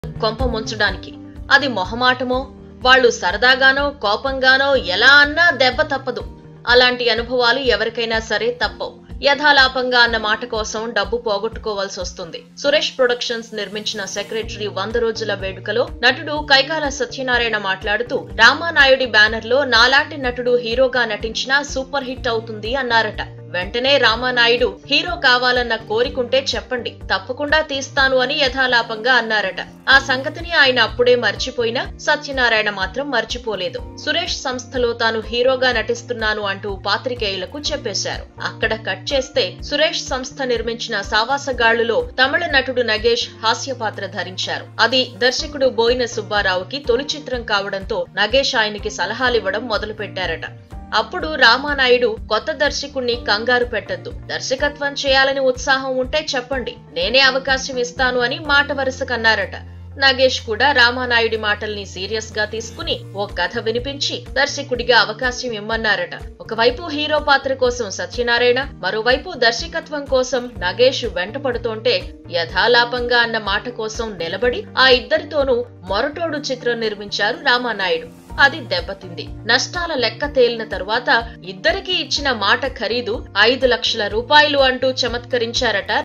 కొంప ముంచడానికి అది మొహమాటమో వాళ్ళు సరదాగానో కోపంగానో ఎలా అన్నా దెబ్బ తప్పదు అలాంటి అనుభవాలు ఎవరికైనా సరే తప్పవు యథాలాపంగా అన్న మాట కోసం డబ్బు పోగొట్టుకోవాల్సి వస్తుంది సురేష్ ప్రొడక్షన్స్ నిర్మించిన సెక్రటరీ వంద రోజుల వేడుకలో నటుడు కైకాల సత్యనారాయణ మాట్లాడుతూ రామానాయుడి బ్యానర్ లో నాలాంటి నటుడు హీరోగా నటించినా సూపర్ హిట్ అవుతుంది అన్నారట వెంటనే రామానాయుడు హీరో కావాలన్న కోరికుంటే చెప్పండి తప్పకుండా తీస్తాను అని యథాలాపంగా అన్నారట ఆ సంగతిని ఆయన అప్పుడే మర్చిపోయినా సత్యనారాయణ మాత్రం మర్చిపోలేదు సురేష్ సంస్థలో తాను హీరోగా నటిస్తున్నాను అంటూ పాత్రికేయులకు చెప్పేశారు అక్కడ కట్ చేస్తే సురేష్ సంస్థ నిర్మించిన సావాసగాళ్లులో తమిళ నటుడు నగేష్ హాస్య పాత్ర ధరించారు అది దర్శకుడు బోయిన సుబ్బారావుకి తొలి చిత్రం కావడంతో నగేష్ ఆయనకి సలహాలివ్వడం మొదలు పెట్టారట అప్పుడు రామానాయుడు కొత్త దర్శకుణ్ణి కంగారు పెట్టద్దు దర్శకత్వం చేయాలని ఉత్సాహం ఉంటే చెప్పండి నేనే అవకాశం ఇస్తాను అని మాట వరుసకన్నారట నాగేష్ కూడా రామానాయుడి మాటల్ని సీరియస్ గా తీసుకుని ఓ కథ వినిపించి దర్శకుడిగా అవకాశం ఇమ్మన్నారట ఒకవైపు హీరో పాత్ర కోసం సత్యనారాయణ మరోవైపు దర్శకత్వం కోసం నగేష్ వెంటపడుతోంటే యథాలాపంగా అన్న మాట కోసం నిలబడి ఆ ఇద్దరితోనూ మొరటోడు చిత్రం నిర్మించారు రామానాయుడు అది దెబ్బతింది నష్టాల లెక్క తేలిన తరువాత ఇద్దరికీ ఇచ్చిన మాట ఖరీదు ఐదు లక్షల రూపాయలు అంటూ చమత్కరించారట